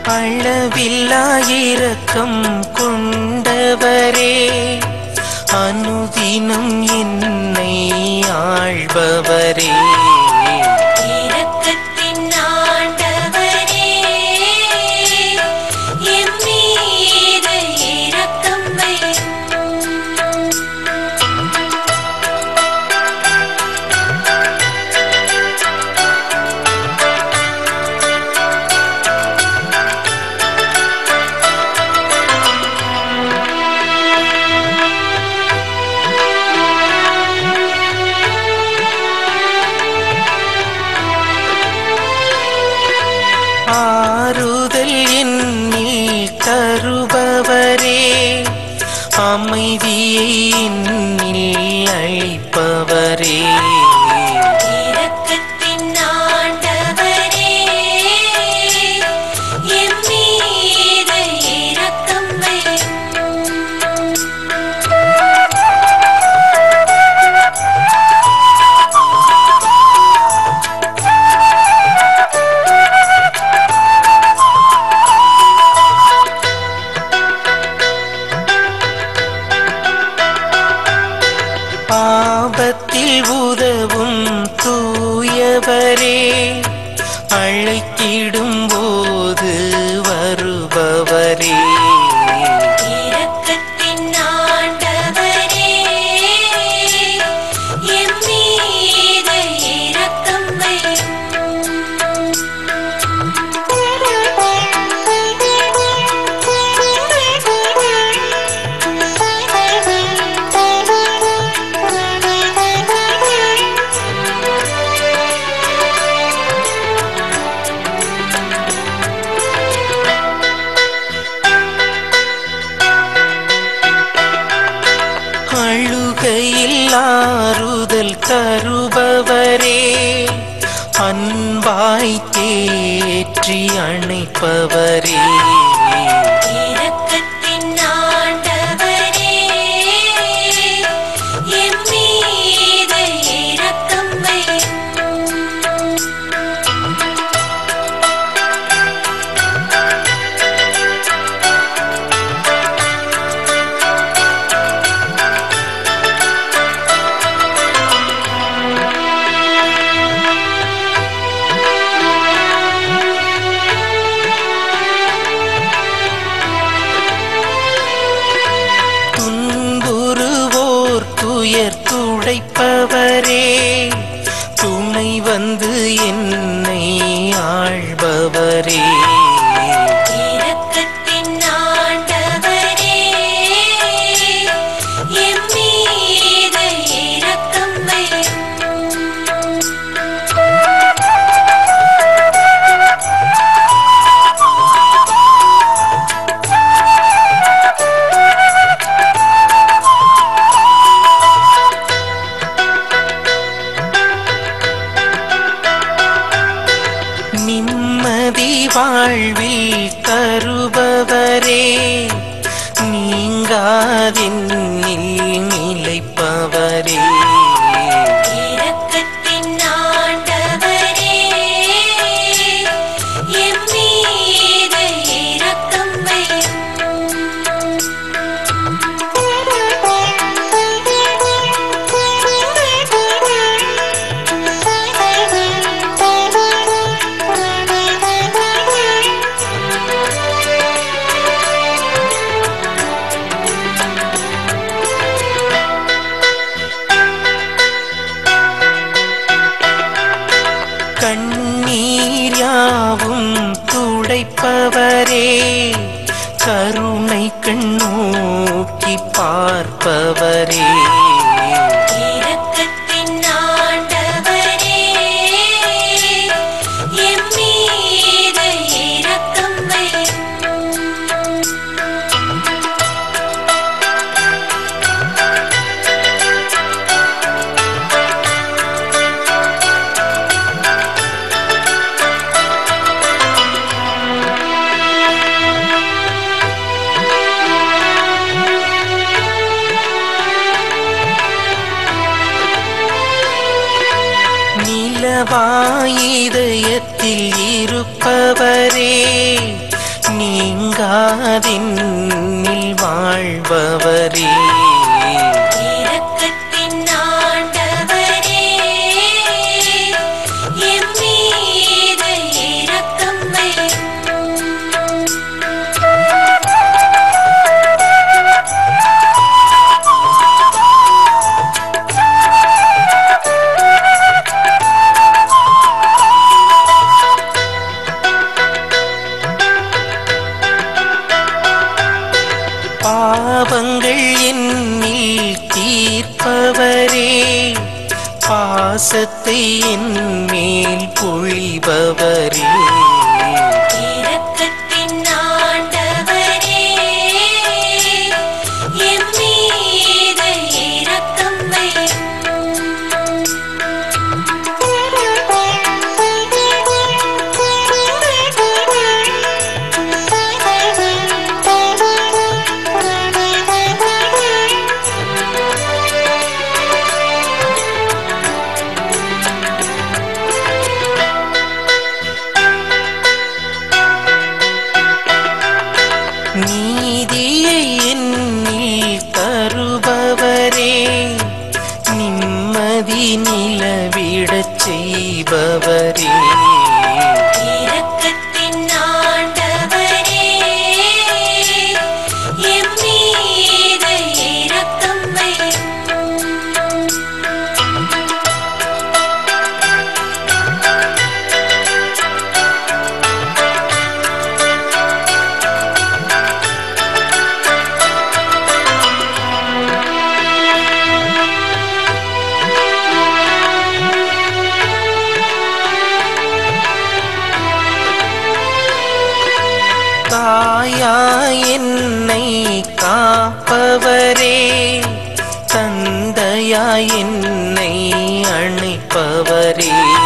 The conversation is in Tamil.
அளவில்லா இரக்கம் கொண்டவரே அனுதினம் என்னை ஆள்பவரே இரக்கத்தின் ஆண்டவரே எம் மீது இரக்கம் வையும் ஆறுதல் என்னில் தருபவரே அமைதியை என்னில் அளிப்பவரே இரக்கத்தின் ஆண்டவரே எம் மீது இரக்கம் வையும் ஆபத்தில் உதவும் தூயவரே அழைத்திடும் போது வருபவரே இரக்கத்தின் ஆண்டவரே எம் மீது இரக்கம் வையும் அழுகையில் ஆறுதல் தருபவரே அன்பாய் தேற்றி அணைப்பவரே இரக்கத்தின் ஆண்டவரே எம் மீது இரக்கம் வையும் துன்புறுவோர் துயர் துடைப்பவரே துணை வந்து என்னை ஆள்பவரே இரக்கத்தின் ஆண்டவரே எம் மீது இரக்கம் வையும் நிம்மதி வாழ்வில் தருபவரே நீங்காதென்னில் நிலைப்பவரே இரக்கத்தின் ஆண்டவரே எம் மீது இரக்கம் வையும் கண்ணீர் யாவும் துடைப்பவரே கருணை கண்ணோக்கி பார்ப்பவரே இரக்கத்தின் ஆண்டவரே எம் மீது இரக்கம் வையும் நிலவாயுதயத்தில் இருப்பவரே இல்லாதின்னில் வாழ்பவரே இரக்கத்தின் ஆண்டவரே எம் மீது இரக்கம் வையும் பாவங்கள் என்னில் தீர்ப்பவரே பாசத்தை என் மேல் பொழிபவரே இரக்கத்தின் ஆண்டவரே எம் மீது இரக்கம் வையும் நீதியை என்னில் தருபவரே நிம்மதி நிலவிடச் செய்பவரே இரக்கத்தின் ஆண்டவரே எம் மீது இரக்கம் வையும் தாயா என்னை காப்பவரே தந்தையா என்னை அணைப்பவரே